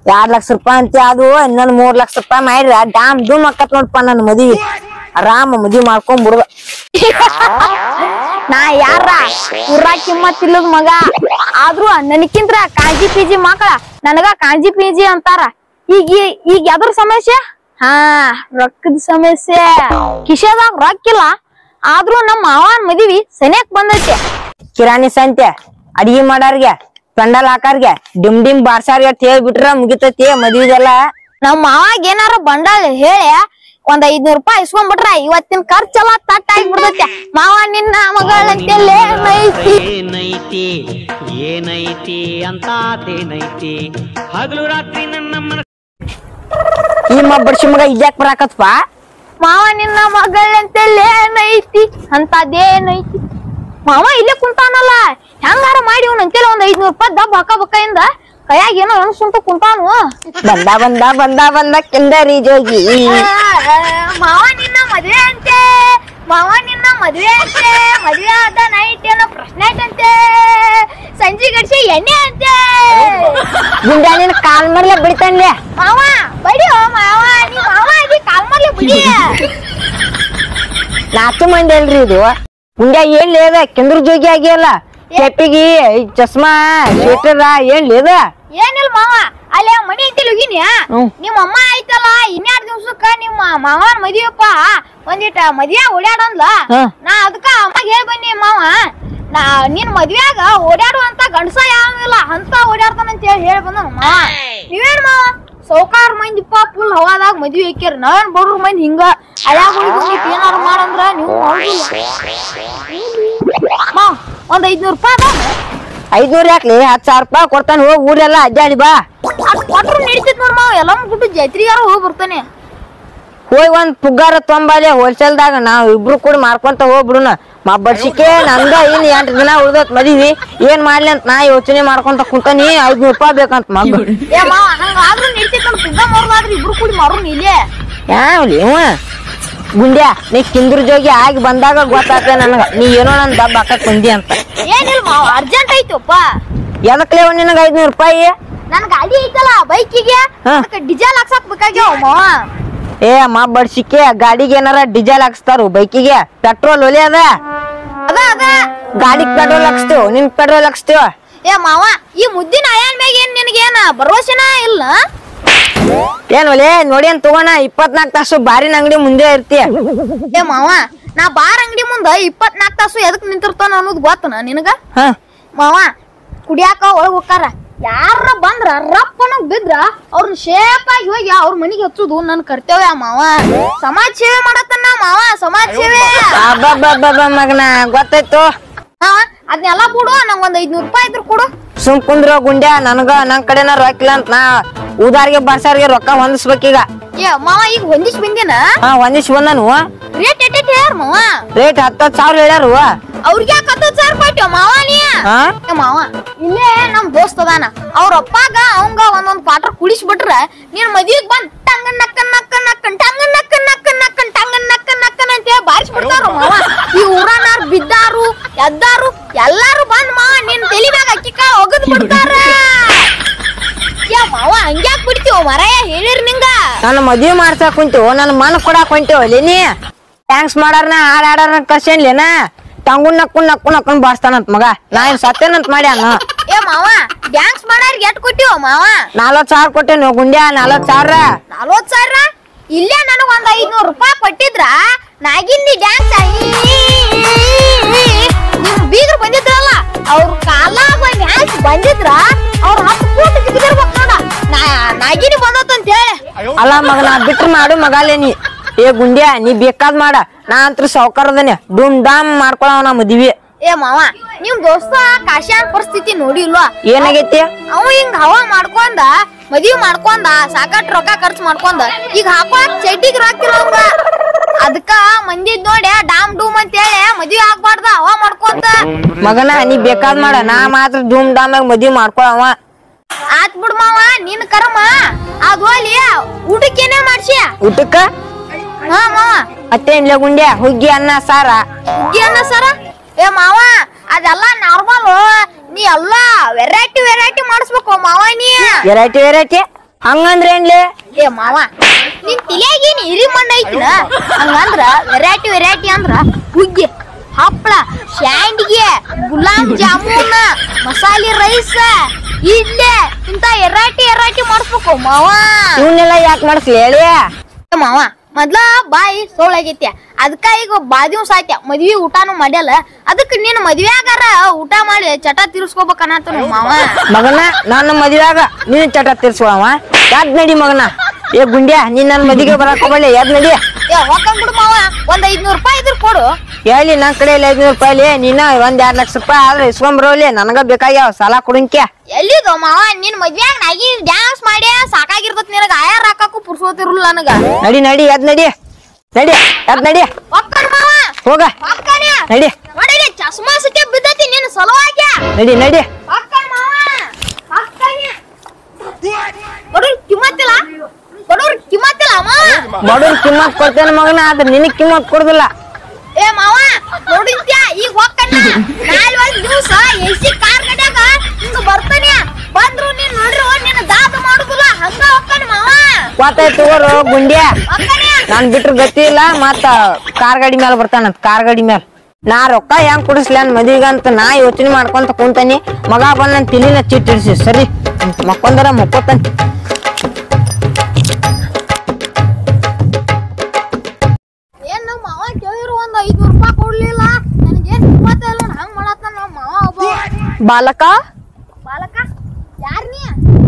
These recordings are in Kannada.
ಎರಡ್ ಲಕ್ಷ ರೂಪಾಯಿ ಅಂತ ಅದು ಇನ್ನೊಂದ್ ಮೂರ್ ಲಕ್ಷ ರೂಪಾಯಿ ಮಾಡಿದ್ರ ಡಾಮ್ ಡುಮ್ ಅಕ್ಕತ್ ನೋಡ್ಪ ನನ್ ಮದ್ವಿ ಆರಾಮ ಮದ್ವಿ ಮಾಡ್ಕೊಂಡ್ ಬಿಡುದ ನಾ ಯಾರ ಊರಾಗ ಕಿಮ್ಮತ್ ಇಲ್ಲದ ಮಗ ಆದ್ರೂ ನನಕ್ಕಿಂತ ಕಾಂಜಿ ಪಿಜಿ ಮಕ್ಕಳ ನನಗ ಕಾಂಜಿ ಪಿಜಿ ಅಂತಾರ ಈಗ ಈ- ಈಗ ಯಾವ್ದ್ರ ಸಮಸ್ಯೆ ಹಾ ರೊಕ್ಕದ ಸಮಸ್ಯೆ ಕಿಶೆದಾಗ ರೊಕ್ಕಿಲ್ಲ ಆದ್ರೂ ನಮ್ಮ ಮಾವನ್ ಮದ್ವಿ ಸನ್ಯಾಕ್ ಬಂದೈತೆ ಕಿರಾಣಿ ಸಂತೆ ಅಡಿಗೆ ಮಾಡಾರ್ಗೆ ಪೆಂಡಲ್ ಹಾಕಾರ್ಗೆ ಡಿಮ್ ಡಿಮ್ ಬಾರ್ಸಾರ್ಗೆ ಅಂತ ಹೇಳ್ಬಿಟ್ರ ಮುಗಿತೈತಿ ಮದ್ವಿದೆಲ್ಲ ನಮ್ಮ ಮಾವಾಗ ಏನಾರ ಬಂಡಾಳ ಹೇಳಿ ಒಂದ್ ಐದ್ನೂರ್ ರೂಪಾಯಿ ಇಸ್ಕೊಂಡ್ಬಿಟ್ರ ಇವತ್ತಿನ ಖರ್ಚೆಲ್ಲ ತಟ್ಟ ಆಗಿಬಿಡ್ತೈತೆ ಮಾವ ನಿನ್ನ ಮಗಳಂತೆಲ್ಲೇ ಐತಿ ಏನೈತಿ ಏನೈತಿ ಅಂತಾದೇನೈತಿ ಹಗಲು ರಾತ್ರಿ ನನ್ನ ಮನ ಈ ಮಬ್ಬಡ್ಸಿ ಮಗ ಇದ್ಯಾಕ್ ಬರಾಕತ್ಪ ಮಾವ ನಿನ್ನ ಮಗಳಂತೆಲ್ಲೇ ಐತಿ ಅಂತದೇನೈತಿ ಮಾವ ಇಲ್ಲೇ ಕುಂತಾನಲ್ಲ ಹೆಂಗಾರ ಮಾಡಿ ಅವ್ನ ಅಂತೆಲ್ಲ ಒಂದ್ ಐದ್ನೂರ್ ರೂಪಾಯಿ ದಬ್ಬ ಹಾಕ ಬಕ್ಕಾಯಿಂದ ಕೈಯಾಗ ಏನೋ ಅನ್ಸುಂತ ಕುಂತಾನು ಬಂದ ಬಂದ ಬಂದ ಬಂದ ಕಿಂದರಿ ಜೋಗಿ ಮಾವ ನಿನ್ನ ಮದ್ವೆ ಅಂತೆ ಮಾವ ನಿನ್ನ ಮದ್ವೆ ಅಂತೆ ಮದ್ವೆ ಆದ ನೈಟ್ ಏನೋ ಪ್ರಶ್ನೆ ಐತಂತೆ ಸಂಜೆ ಗಡ್ಸಿ ಎಣ್ಣೆ ಅಂತೆ ಗುಂಡ ನಿನ್ ಕಾಲ್ ಮರ್ಲೆ ಬಿಡ್ತಾನ್ಲೆ ಮಾವ ಬಡಿಯೋ ಮಾವ ನೀ ಮಾವ ಅದಿ ಕಾಲ್ ಮಾಡ್ಲಿ ಬಿಡಿ ನಾಲ್ಕು ಮಂದಿ ಅಲ್ರಿ ಇದು ಗುಂಡ ಏನ್ ಲೇದ ಕಿಂದ್ರ ಜೋಗಿ ಆಗಿಯಲ್ಲ ಕೆಪ್ಪಿಗಿ ಈ ಚಸ್ಮಾ ಶೇಟರ ಏನ್ ಲೇದ ಏನಿಲ್ಲ ಮಾವ ಅಲ್ಲಿ ಆ ಮನಿ ಐತಿಲ್ಲ ಹೋಗಿನ್ಯಾ ಹ್ಮ್. ನಿಮ್ಮ ಅಮ್ಮ ಐತಲ್ಲ ಇನ್ಯಾರ್ಡ್ ದಿವ್ಸಕ್ಕ ನಿಮ್ಮ ಮಾವನ ಮದ್ವಿಯಪ್ಪ ಒಂದಿಟ ಮದ್ವೆ ಓಡಾಡಂದ್ಲ ಹಾ. ನಾ ಅದಕ್ಕ ಅಮ್ಮಗೆ ಹೇಳ್ ಬನ್ನಿ ಮಾವ ನಾ ನಿನ್ ಮದ್ವ್ಯಾಗ ಓಡಾಡುವಂತ ಗಂಡಸ ಯಾವಿಲ್ಲ ಅಂತ ಓಡಾಡ್ತಾನಂತ ಹೇಳಿ ಹೇಳಿ ಬಂದ ಮಾವ ನೀವೇನ್ ಮಾವ ಸೌಕಾರ ಮಂದಿಪ್ಪ ಫುಲ್ ಹವಾದಾಗ ಮದ್ವಿ ಹಾಕ್ಯಾರ ನಾವೇನ್ ಬಡ್ರ ಮಂದಿ ಹಿಂಗ ಹಳ್ಯಾಗ ಹೋಗಿ ಏನಾರ ಮಾಡಂದ್ರ ನೀವು ಮಾಡುದಿಲ್ಲ ಮಾವ ಒಂದ್ ಐದ್ನೂರ್ ರೂಪಾಯಿ ಅದಾವ ಐದ್ನೂರ್ ಯಾಕ್ಲಿ ಹತ್ ಸಾವಿರ ರೂಪಾಯಿ ಕೊಡ್ತಾನ ಹೋಗ್ ಊರೆಲ್ಲ ಅಡ್ಡಾಡಿ ಬಾ ಅಷ್ಟ್ ಕೊಟ್ರು ನಡೀತೈತ್ ನೋಡ್ ಮಾವ ಎಲ್ಲ ಬಿಟ್ಟು ಜಾತ್ರಿಗಾರ ಹೋಗಿ ಬರ್ತಾನೆ ಹೋಗಿ ಒಂದ್ ಪುಗ್ಗಾರ ತೊಂಬಾಲೆ ಹೋಲ್ಸೇಲ್ದಾಗ ನಾವ್ ಇಬ್ರು ಕೂಡ ಮಾರ್ಕೊಂತ ಹೋಗ್ಬಿಡುನ ಮಬ್ಬಡ್ಸಿಕೆ ನಂದ ಇನ್ ಎಂಟ್ ದಿನ ಉಳ್ದತ್ ಮದ್ವಿ ಏನ್ ಮಾಡ್ಲಿ ಅಂತ ನಾ ಯೋಚನೆ ಮಾಡ್ಕೊಂತ ಕುಂತಾನಿ ಐದ್ನೂರ್ ರೂಪಾಯಿ ಬೇಕಂತ ಮಗ್ ಏ ಮಾವ ಹಂಗಾದ್ರೂ ನಡೀತೈತ್ ನೋಡ್ ಪುಗ್ಗ ಮಾರ್ಲಾದ್ರಿ ಇಬ್ರು ಕೂಡಿ ಮಾರು ಇಲ್ಲೇ ಯಾವ್ಲಿ ಇವ ಗುಂಡ್ಯಾ ನೀ ಕಿಂದ್ರ ಜೋಗಿ ಆಗಿ ಬಂದಾಗ ಗೊತ್ತಾಗ್ತದೆ ನನಗ ನೀ ಏನೋ ನನ್ ದಬ್ಬ ಹಾಕಕ್ ಬಂದಿ ಅಂತ ಏನಿಲ್ಲ ಮಾವ ಅರ್ಜೆಂಟ್ ಐತಪ್ಪ ಎದಕ್ಲೇ ನಿನಗ ಐದ್ನೂರ್ ರೂಪಾಯಿ ನನ್ ಗಾಡಿ ಐತಲ್ಲ ಬೈಕಿಗೆ ಹಾ. ಡಿಜೆಲ್ ಹಾಕ್ಸಕ್ ಬೇಕಾಗ್ಯಾವ ಮಾವ ಏ ಮಾ ಬಡ್ಸಿಕೆ ಗಾಡಿಗೆ ಏನಾರ ಡೀಸೆಲ್ ಹಾಕ್ಸ್ತಾರು ಬೈಕಿಗೆ ಪೆಟ್ರೋಲ್ ಒಲೆ ಅದ ಅದ ಅದ ಗಾಡಿಗೆ ಪೆಟ್ರೋಲ್ ಹಾಕ್ಸ್ತೇವ್ ನಿನ್ ಪೆಟ್ರೋಲ್ ಹಾಕ್ಸ್ತೇವ ಏ ಮಾವ ಈ ಮುದ್ದಿನ ಅಯ್ಯನ್ ಮ್ಯಾಗ ಏನ್ ನಿನಗೇನ ಭರವಸೆನ ಇಲ್ಲ ಏನ್ ಒಲೆ ನೋಡಿ ಅಂತ ತಗೋಣ ಇಪ್ಪತ್ನಾಲ್ಕು ತಾಸು ಬಾರಿನ ಅಂಗಡಿ ಮುಂದೆ ಇರ್ತೀಯ ಏ ಮಾವ ನಾ ಬಾರ್ ಅಂಗಡಿ ಮುಂದ ಇಪ್ಪತ್ನಾಕ್ ತಾಸು ಎದಕ್ ನಿಂತಿರ್ತಾನ ಅನ್ನೋದು ಗೊತ್ತನ ನಿನಗ ಹ ಮಾವ ಕುಡಿಯಾಕ ಒಳಗ್ ಹೋಗಾರ ಯಾರ ಬಂದ್ರ ರಪ್ಪನ ಬಿದ್ರ ಅವ್ರನ್ನ ಶೇಪ್ ಆಗಿ ಹೋಗಿ ಅವ್ರ ಮನಿಗೆ ಹಚ್ಚುದು ನನ್ ಕರ್ತವ್ಯ ಮಾವ ಸಮಾಜ ಸೇವೆ ಮಾಡತ್ತನ್ನ ಮಾವ ಸಮಾಜ ಸೇವೆ ಅಬ್ಬಬ್ಬಬ್ಬ ಮಗನ ಗೊತ್ತಾಯ್ತು ಮಾವ ಅದನ್ನೆಲ್ಲ ಬಿಡು ನಂಗ್ ಒಂದ್ ಐದ್ನೂರ್ ರೂಪಾಯಿ ಇದ್ರ ಕೊಡು ಸುಮ್ ಕುಂದ್ರ ಗುಂಡ್ಯಾ ನನಗ ನನ್ ಕಡೆನ ರೊಕ್ಕ ಇಲ್ಲ ಅಂತ ನಾ ಉದಾರಿಗೆ ಬರ್ಸಾರಿಗೆ ರೊಕ್ಕ ಹೊಂದಿಸ್ಬೇಕೀಗ ಏ ಮಾವ ಈಗ ಹೊಂದಿಸ್ ಬಂದಿನ ಹಾ ಹೊಂದಿಸ್ ಬಂದನು ರೇಟ್ ಎಟ್ಟ ಹೇಳ್ಯಾರ ಮಾವ ರೇಟ್ ಹತ್ತತ್ ಸಾವಿರ ಹೇಳ್ಯಾರು ಅವ್ರಿಗೆ ಯಾಕೆ ಹತ್ತತ್ ಸಾವಿರ ರೂಪಾಯಿ ಮಾವ ನೀ ಹಾ ಏ ಮಾವ ಇಲ್ಲೇ ನಮ್ ದೋಸ್ತ್ ಅದಾನ ಅವ್ರ ಅಪ್ಪಾಗ ಅವಂಗ ಒಂದೊಂದ್ ಪಾಟ್ರ ಕುಡಿಸ್ಬಿಟ್ರ ನೀನ್ ಮದ್ವಿಗ್ ಬಂದ್ ಟಂಗ ನಕ್ಕನ್ ನಕ್ಕನ್ ನಕ್ಕನ್ ಟಂಗ ನಕ್ಕನ್ ನಕ್ಕನ್ ನಕ್ಕನ್ ಟಂಗ ನಕ್ಕನ್ ನಕ್ಕನ್ ಅಂತ ಹೇಳಿ ಬಾರಿಸ್ಬಿಡ್ತಾರ ಮಾವ ಈ ಊರನಾರ್ ಬಿದ್ದಾರು ಎದ್ದಾರು ಎಲ್ಲಾರು ಬಂದ್ ಮಾವ ನಿನ್ ತಲಿ ಮ್ಯಾಗ ಅಕ್ಕಿ ಕಾಳು ಒಗದ್ ಬಿಡ್ತಾರ ಯಾ ಮಾವ ಹಂಗ್ಯಾಕ್ ಬಿಡ್ತೀವ ಮರಯ ಹೇಳಿರ್ ನಿಂಗ ನನ್ನ ಮದ್ವಿ ಮಾಡ್ಸಕ್ ಕುಂತು ನನ್ನ ಮನ ಕೊಡಾಕ್ ಹೊಂಟೇವ ನೀ ಥ್ಯಾಂಕ್ಸ್ ಮಾಡಾರ್ನ ಹಾಡ್ ಆಡಾರ್ನ ಕರ್ಸೇನ್ಲೇನ ಟಂಗುನ್ ನಕ್ಕು ನಕ್ಕು ನಕ್ಕನ್ ಬಾರ್ಸ್ತಾನಂತ ಮಗ ನಾ ಏನ್ ಸತ್ತೇನಂತ ಮಾಡ್ಯಾನ ಏ ಮಾವ ಡ್ಯಾನ್ಸ್ ಮಾಡಾರ್ಗೆ ಎಟ್ ಕೊಟ್ಟಿವ ಮಾವ ನಾಲ್ವತ್ ಸಾವಿರ ಕೊಟ್ಟೇನು ಗುಂಡ್ಯಾ ನಾಲ್ವತ್ ಸಾವಿರ ನಲ್ವತ್ ಸಾವಿರ ಇಲ್ಲೇ ನನಗ್ ಒಂದ್ ಐದ್ನೂರ್ ರೂಪಾಯಿ ಕೊಟ್ಟಿದ್ರ ನಾಗಿಂದಿ ಡ್ಯಾನ್ಸ್ ನಿಮ್ ಬೀಗ್ರು ಬಂದಿದ್ರಲ್ಲ ಅವ್ರ ಕಾಲಾಗ ಡ್ಯಾನ್ಸ್ ಬಂದಿದ್ರ ಅವ್ರ ಹತ್ತು ಫೂಟ್ ಜಿಗಿದಿರ್ಬೇಕು ನೋಡ ನಾ ನಾಗಿನಿ ಬಂದತ್ತಂತ ಹೇಳಿ ಅಲ್ಲ ಮಗ ನಾ ಬಿಟ್ರ ಮಾಡು ಮಗಾಲೆ ನೀ ಏ ಗುಂಡ್ಯಾ ನೀ ಬೇಕಾದ್ ಮಾಡ ನಾ ಅಂತ್ರ ಸಾವ್ಕಾರದನೆ ಡುಮ್ ಡಾಮ್ ಮಾಡ್ಕೊಳವ ನಾ ಮದ್ವಿ ಏ ಮಾವ ನಿಮ್ ದೋಸ್ತ ಕಾಶ್ಯಾನ್ ಪರಿಸ್ಥಿತಿ ನೋಡಿ ಇಲ್ವಾ ಏನಾಗೈತಿ ಅವ ಹಿಂಗ್ ಹವಾ ಮಾಡ್ಕೊಂಡ ಮದ್ವಿ ಮಾಡ್ಕೊಂಡ ಸಾಕಟ್ ರೊಕ್ಕ ಖರ್ಚು ಮಾಡ್ಕೊಂಡ ಈಗ ಹಾಕೋಕ್ ಚಡ್ಡಿಗ್ ರೊಕ್ಕಿಲ್ಲ ಅವಂಗ ಅದಕ್ಕ ಮಂದಿದ್ ನೋಡಿ ಡಾಮ್ ಡೂಮ್ ಅಂತ ಹೇಳಿ ಮದ್ವಿ ಆಗ್ಬಾರ್ದ ಹವಾ ಮಾಡ್ಕೊಂತ ಮಗನ ನೀ ಬೇಕಾದ್ ಮಾಡ ನಾ ಮಾತ್ರ ಧೂಮ್ ಡಾಮ್ ಆಗಿ ಮದ್ವಿ ಮಾಡ್ಕೊಳವ ಆತ್ ಬಿಡ್ ಮಾವ ನಿನ್ ಕರ್ಮ ಅದ್ ಹೋಲಿ ಊಟಕ್ಕೇನೆ ಮಾಡ್ಸಿ ಊಟಕ್ಕ ಹಾ ಮಾವ ಮತ್ತೇನ್ಲೆ ಗುಂಡ್ಯಾ ಹುಗ್ಗಿ ಅನ್ನ ಸಾರ ಹುಗ್ಗಿ ಅನ್ನ ಸರ ಏ ಮಾವ ಅದೆಲ್ಲ ನಾರ್ಮಲ್ ನೀ ಎಲ್ಲಾ ವೆರೈಟಿ ವೆರೈಟಿ ಮಾಡಿಸ್ಬೇಕು ಮಾವ ನೀ ವೆರೈಟಿ ವೆರೈಟಿ ಹಂಗಂದ್ರೆ ಏನ್ಲಿ ಏ ಮಾವ ನಿನ್ ತಲೆಯಾಗೇನ್ ಇರಿ ಮಣ್ಣ ಐತಿನ ಹಂಗಂದ್ರ ವೆರೈಟಿ ವೆರೈಟಿ ಅಂದ್ರ ಹುಗ್ಗಿ ಹಪ್ಪಳ ಶಾಂಡ್ಗೆ ಗುಲಾಬ್ ಜಾಮೂನ್ ಮಸಾಲೆ ರೈಸ್ ಇಡ್ಲಿ ಇಂತ ಎರಾಟಿ ಎರಾಟಿ ಮಾಡಿಸ್ಬೇಕು ಮಾವ ಇವನ್ನೆಲ್ಲ ಯಾಕೆ ಮಾಡಿಸ್ಲಿ ಹೇಳಿ ಏ ಮಾವ ಮೊದ್ಲ ಬಾಯಿ ಸೋಳಾಗೈತಿ ಅದಕ್ಕ ಈಗ ಬಾದಿವ್ ಸಾಯ್ತ ಮದ್ವಿ ಊಟಾನು ಮಾಡ್ಯಲ್ಲ ಅದಕ್ಕ ನೀನ್ ಮದ್ವ್ಯಾಗಾರ ಊಟ ಮಾಡಿ ಚಟ ತೀರ್ಸ್ಕೋಬೇಕನ್ನತ್ತ ಮಾವ ಮಗನ ನನ್ನ ಮದುವೆಯಾಗ ನೀನು ಚಟ ತೀರ್ಸುವವ ಯಾದ್ ನಡಿ ಮಗನ ಏ ಗುಂಡ್ಯಾ ನೀನ್ ನನ್ನ ಮದಿಗೆ ಬರಕ್ ಹೋಗ್ಬೇಡಿ ಯಾದ್ ನಡಿ ಏ ಹೋಗಂಬಿಡು ಮಾವ ಒಂದ್ ಐದ್ನೂರ್ ರೂಪಾಯಿ ಇದ್ರ ಕೊಡು ಹೇಳಿ ನನ್ನ ಕಡೆ ಐದ್ನೂರು ರೂಪಾಯಿ ನೀನ ಒಂದ್ ಎರಡ್ ಲಕ್ಷ ರೂಪಾಯಿ ಆದ್ರೆ ಇಸ್ಕೊಂಬರೋಲಿ ನನಗ ಬೇಕಾಗ್ಯಾವ ಸಾಲ ಕೊಡಂಕ್ಯ ಎಲ್ಲಿದು ಮಾವ ನಿನ್ ಮದ್ವ್ಯಾಗ ನಾಗಿ ಡ್ಯಾನ್ಸ್ ಮಾಡಿ ಸಾಕಾಗಿರ್ತತ್ ನಿನಗ ಆಯಾರ ಹಾಕಾಕು ಪುರ್ಸೋತಿರಲ್ಲ ನನಗ ನಡಿ ನಡಿ ಯಾದ್ ನಡಿ ನಡಿ ಯಾದ್ ನಡಿ ಒಕ್ಕನ್ ಮಾವ ಹೋಗ ಒಕ್ಕನ ನಡಿ ನೋಡಿಲಿ ಚಸ್ಮಾ ಸಿಕ್ಕೆ ಬಿದ್ದತಿ ನಿನ್ ಸಲುವಾಗಿ ನಡಿ ನಡಿ ಒಕ್ಕನ್ ಮಾವ ಒಕ್ಕನ ಬಡವ್ರ ಕಿಮ್ಮತ್ತಿಲ್ಲ ಬಡವ್ರ ಕಿಮ್ಮತ್ತಿಲ್ಲ ಮಾವ ಬಡವ್ರ ಕಿಮ್ಮತ್ ಕೊಡ್ತೇನೆ ಮಗನ ಆದ್ರೆ ನಿನಗ್ ಕಿಮ್ಮತ್ ಕೊಡುದಿಲ್ಲ ಏ ಮಾವ ನೋಡಿದ್ಯಾ ಈಗ ಹೋಗ್ಕಣ್ಣ ನಾಳೆ ಒಂದ್ ದಿವ್ಸ ಎಸಿ ಕಾರ್ ಗಡ್ಯಾಗ ಹಿಂಗ ಬರ್ತಾನೆ ಬಂದ್ರು ನೀನ್ ನೋಡ್ರಿ ನಿನ್ನ ದಾದ ಮಾಡುದಿಲ್ಲ ಹಂಗ ಹೋಗ್ಕಣ ಮಾವ ಗೊತ್ತಾಯ್ತು ತಗೋರು ಗುಂಡ್ಯಾ ಹೋಗ್ಕಣ್ಣ ನಾನ್ ಬಿಟ್ರ ಗತಿ ಇಲ್ಲ ಮತ್ತ ಕಾರ್ ಗಾಡಿ ಮೇಲೆ ಬರ್ತಾನಂತ ಕಾರ್ ಗಾಡಿ ಮೇಲೆ ನಾ ರೊಕ್ಕ ಹೆಂಗ್ ಕುಡಿಸ್ಲಿ ಅನ್ ಮದ್ವಿಗಂತ ನಾ ಯೋಚನೆ ಮಾಡ್ಕೊಂತ ಕುಂತಾನಿ ಮಗ ಬಂದ್ ನನ್ ತಿಲಿನ ಚಿಟ್ಟಿಡ್ಸಿ ಸರಿ ಮಕ್ಕೊಂದರ ಮಕ್ಕೋತಾನ ಏನ್ ನಮ್ಮ ಮಾವ ಕೇಳಿರು ಒಂದ್ ಐದ್ನೂರ್ ರೂಪಾಯಿ ಕೊಡ್ಲಿಲ್ಲ ನನಗೇನ್ ಕಿಮ್ಮತ್ತ ಇಲ್ಲ ನೋಡ್ ಹಂಗ್ ಮಾಡತ್ತಾನ ನಮ್ಮ ಮಾವ ಒಬ್ಬ ಬಾಲಕ ಬಾಲಕ ಯಾರ್ ನೀ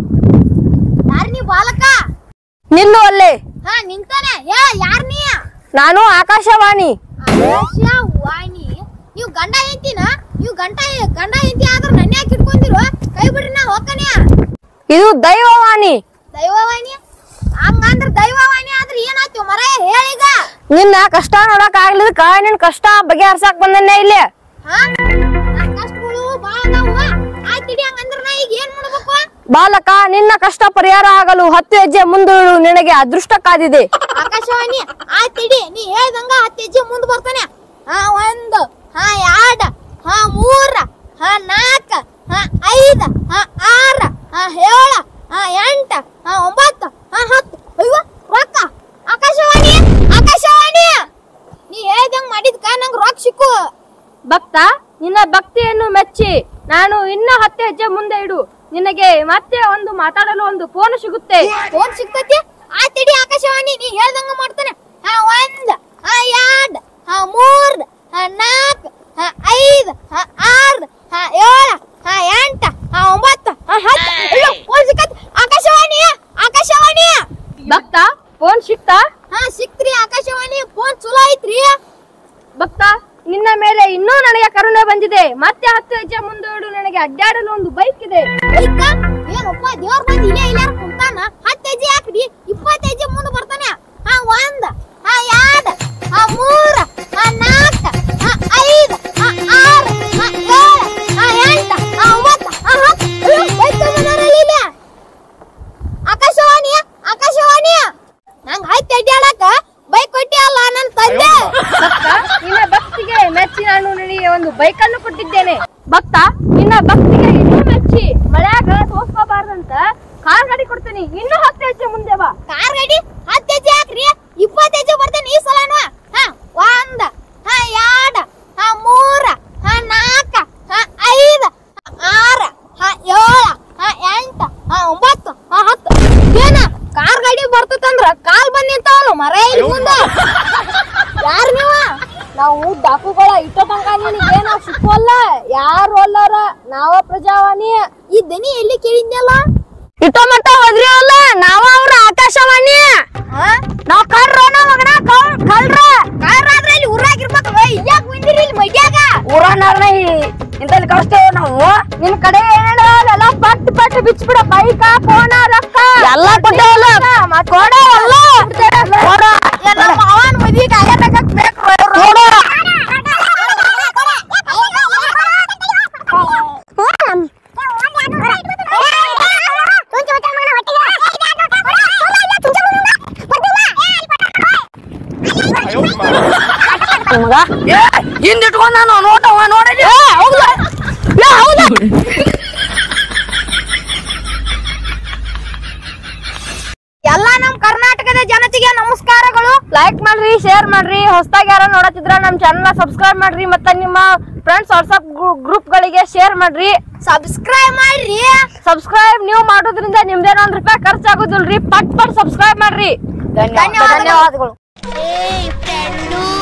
ಯಾರ್ ನೀ ಬಾಲಕ ನಿಲ್ಲು ಅಲ್ಲೇ ಹಾ ನಿಂತಾನೆ ಏ ಯಾರ್ ನೀ ನಾನು ಆಕಾಶವಾಣಿ ವಾಣಿ ನೀವು ಗಂಡ ಹೆಂಡ್ತಿನ ನೀವು ಗಂಡ ಗಂಡ ಹೆಂಡತಿ ಆದ್ರ ನನ್ನ ಯಾಕೆ ಇಟ್ಕೊಂಡಿರು ಕೈ ಬಿಡ್ರಿ ನಾ ಹೋಗ್ತಾನೆ ಇದು ದೈವವಾಣಿ ದೈವವಾಣಿ ಹಂಗಂದ್ರ ದೈವವಾಣಿ ಆದ್ರ ಏನಾಯ್ತು ಮರ ಹೇಳೀಗ ನಿನ್ನ ಕಷ್ಟ ನೋಡಕ್ ಆಗ್ಲಿದಕ್ಕ ನಿನ್ ಕಷ್ಟ ಬಗೆಹರ್ಸಾಕ್ ಬಂದನ್ನೇ ಇಲ್ಲಿ ಹಾ ನನ್ ಕಷ್ಟಗಳು ಬಾಳ ಅದಾವ ಆಯ್ತಿಡಿ ಹಂಗಂದ್ರ ನಾ ಈಗ ಏನ್ ಮಾಡ್ಬೇಕು ಬಾಲಕ ನಿನ್ನ ಕಷ್ಟ ಪರಿಹಾರ ಆಗಲು ಹತ್ತು ಹೆಜ್ಜೆ ಮುಂದೂಡು ನಿನಗೆ ಅದೃಷ್ಟ ಕಾದಿದೆ ಆಕಾಶವಾಣಿ ಆಯ್ತಿಡಿ ನೀ ಹೇಳ್ದಂಗ ಹತ್ತು ಹೆಜ್ಜೆ ಮುಂದ್ ಬರ್ತಾನೆ ಹಾ ಒಂದು ಹಾ ಎರಡ್ ಹಾ ಮೂರ ಹಾ ನಾಲ್ಕ ಹಾ ಐದ ಹಾ ಆರ ಹಾ ಏಳ ಹಾ ಎಂಟ ಹಾ ಒಂಬತ್ತು ಹಾ ಹತ್ತು ಅಯ್ಯೋ ರೊಕ್ಕ ಆಕಾಶವಾಣಿ ಆಕಾಶವಾಣಿ ನೀ ಹೇಳ್ದಂಗ ಮಾಡಿದ್ಕ ನಂಗ್ ರೊಕ್ಕ ಸಿಕ್ಕು ಭಕ್ತ ನಿನ್ನ ಭಕ್ತಿಯನ್ನು ಮೆಚ್ಚಿ ನಾನು ಇನ್ನ ಹತ್ತು ಹೆಜ್ಜೆ ಮುಂದೆ ಇಡು ನಿನಗೆ ಮತ್ತೆ ಒಂದು ಮಾತಾಡಲು ಒಂದು ಫೋನ್ ಸಿಗುತ್ತೆ ಫೋನ್ ಸಿಗ್ತೈತಿ ಆಯ್ತಿಡಿ ಆಕಾಶವಾಣಿ ನೀ ಹೇಳ್ದಂಗ ಮಾಡ್ತಾನೆ ಹಾ ಒಂದ್ ಹಾ ಎರಡ್ ಹಾ ಮೂರ್ ಹಾ ನಾಲ್ಕ್ ಹಾ ಐದ್ ಹಾ ಆರ್ ಹಾ ಏಳ ಹಾ ಎಂಟ ಹಾ ಒಂಬತ್ತು ಹಾ ಹತ್ತು ಅಯ್ಯೋ ಫೋನ್ ಸಿಕ್ಕತ್ ಆಕಾಶವಾಣಿ ಆಕಾಶವಾಣಿ ಭಕ್ತ ಫೋನ್ ಸಿಕ್ತಾ ಹಾ ಸಿಕ್ತ್ರಿ ಆಕಾಶವಾಣಿ ಫೋನ್ ಚಲೋ ಐತ್ರಿ ಭಕ್ತ ನಿನ್ನ ಮೇಲೆ ಇನ್ನೂ ನನಗೆ ಕರುಣೆ ಬಂದಿದೆ ಮತ್ತೆ ಹತ್ತು ಹೆಜ್ಜೆ ಮುಂದೆ ಇಡು ನನಗೆ ಅಡ್ಡಾಡಲು ಒಂದು ಬೈಕ್ ಇದೆ ಬೈಕ ಏನಪ್ಪ ದೇವ್ರ ಬಂದ್ ಇಲ್ಲೇ ಇಲ್ಲಾರ ಕುಂತಾನ ಹತ್ತು ಹೆಜ್ಜೆ ಹಾಕ್ರಿ ಇಪ್ಪತ್ತು ಹೆಜ್ಜೆ ಮುಂದೆ ಬರ್ತಾನೆ ಹಾ ಒಂದ್ ಹಾ ಎರಡ್ ಹಾ ಮೂರ್ ಹಾ ನಾಲ್ಕ ಹಾ ಐದ್ ಹಾ ಆರ್ ಹಾ ಏಳ್ ಹಾ ಎಂಟ ಹಾ ಒಂಬತ್ತು ಹಾ ಹತ್ತು ಅಯ್ಯೋ, ಬೈಕ್ ತಗೊಂಬಂದಾರಲ್ಲ ಇಲ್ಲಿ. ಆಕಾಶವಾಣಿ ಆಕಾಶವಾಣಿ ನಂಗ್ ಹತ್ತಿ ಅಡ್ಡಾಡಕ ಬೈಕ್ ಕೊಟ್ಟಿ ಅಲ್ಲ ನನ್ ತಂದೆ ಭಕ್ತ ನಿನ್ನ ಭಕ್ತಿಗೆ ಮೆಚ್ಚಿ ನಾನು ನಿನಗೆ ಒಂದು ಬೈಕನ್ನು ಕೊಟ್ಟಿದ್ದೇನೆ ಭಕ್ತ ನಿನ್ನ ಭಕ್ತಿಗೆ ಇನ್ನೂ ಮೆಚ್ಚಿ ಮಳೆಯಾಗ ತೋರ್ಸ್ಕೋಬಾರ್ದಂತ ಕಾರ್ ಗಾಡಿ ಕೊಡ್ತೀನಿ ಇನ್ನೂ ಹತ್ತು ಹೆಜ್ಜೆ ಮುಂದೆ ಬಾ ಕಾರ್ ಗಾಡಿ ಹತ್ತು ಹೆಜ್ಜೆ ಹಾಕ್ರಿ ಇಪ್ಪತ್ತು ಹೆಜ್ಜೆ ಬರ್ತೇನೆ ಈ ಸಲನು ಹಾ ಒಂದ್ ಹಾ ಎರಡ್ ಹಾ ಮೂರ ಹಾ ನಾಲ್ಕ ಹಾ ಐದ ಹಾ ಆರ ಹಾ ಏಳ ಹಾ ಎಂಟ ಹಾ ಒಂಬತ್ತು ಹಾ ಹತ್ತು ಏನ ಕಾರ್ ಗಾಡಿ ಬರ್ತದಂದ್ರ ಕಾಲ್ ಬಂದ್ ನಿಂತಾವಲ್ಲ ಮರ ಇಲ್ಲಿ ಮುಂದೆ ಯಾರ್ ನೀವ ನಾವು ಡಾಕುಗಳ ಇಟ್ಟ ತನಕ ನಿನಗೆ ನಾವು ಸಿಕ್ಕುವಲ್ಲ ಯಾರು ಅಲ್ಲಾರ ನಾವ ಪ್ರಜಾವಾಣಿ ಈ ದನಿ ಎಲ್ಲಿ ಕೇಳಿದ್ನಲ್ಲ ಇಟ್ಟೋ ಮಟ್ಟ ಹೋದ್ರಿ ಅಲ್ಲ ನಾವ ಅವ್ರ ಆಕಾಶವಾಣಿ ಹಾ ನಾವ್ ಕರ್ರ ಮಗನ ಕಲ್ರ ಕಾರ್ ಆದ್ರೆ ಇಲ್ಲಿ ಊರಾಗಿರ್ಬೇಕಲ್ಲ ಯಾಕೆ ಬಂದಿರಿ ಇಲ್ಲಿ ಮಡ್ಯಾಗ ಊರನ್ನ ಇಂತಲ್ಲಿ ಕಳಿಸ್ತೇವೆ ನಾವು ನಿನ್ ಕಡೆ ಏನೇನು ಎಲ್ಲ ಪಟ್ ಪಟ್ ಬಿಚ್ಬಿಡ ಬೈಕ ಫೋನ ರೊಕ್ಕ ಎಲ್ಲ ಕೊಟ್ಟೇವಲ್ಲ ಕೊಡ ಎಲ್ಲ ಕೊಡ ನಮ್ಮ ಮಾವನ್ ಮದ್ವಿಗೆ ಆಗ್ಯಾಕ ಬೇಕು ಕೊಡ ಮಗ ಹಿಂದಿಟ್ಕೊಂಡ್ ನಾನು ನೋಟವ ನೋಡಿದ್ಯ ಹೌದಾ ಏ, ಹೌದಾ ಲೈಕ್ ಮಾಡ್ರಿ ಶೇರ್ ಮಾಡ್ರಿ ಹೊಸದಾಗಿ ಯಾರೋ ನೋಡತ್ತಿದ್ರ ನಮ್ ಚಾನಲ್ ಸಬ್ಸ್ಕ್ರೈಬ್ ಮಾಡ್ರಿ ಮತ್ತೆ ನಿಮ್ಮ ಫ್ರೆಂಡ್ಸ್ ವಾಟ್ಸ್ಆಪ್ ಗ್ರೂಪ್ ಗಳಿಗೆ ಶೇರ್ ಮಾಡ್ರಿ ಸಬ್ಸ್ಕ್ರೈಬ್ ಮಾಡ್ರಿ ಸಬ್ಸ್ಕ್ರೈಬ್ ನೀವು ಮಾಡೋದ್ರಿಂದ ನಿಮ್ದೇನೋ ಒಂದ್ ರೂಪಾಯಿ ಖರ್ಚಾಗೋದಿಲ್ರಿ ಪಟ್ ಪಟ್ ಸಬ್ಸ್ಕ್ರೈಬ್ ಮಾಡ್ರಿ ಧನ್ಯವಾದಗಳು ಏ ಫ್ರೆಂಡು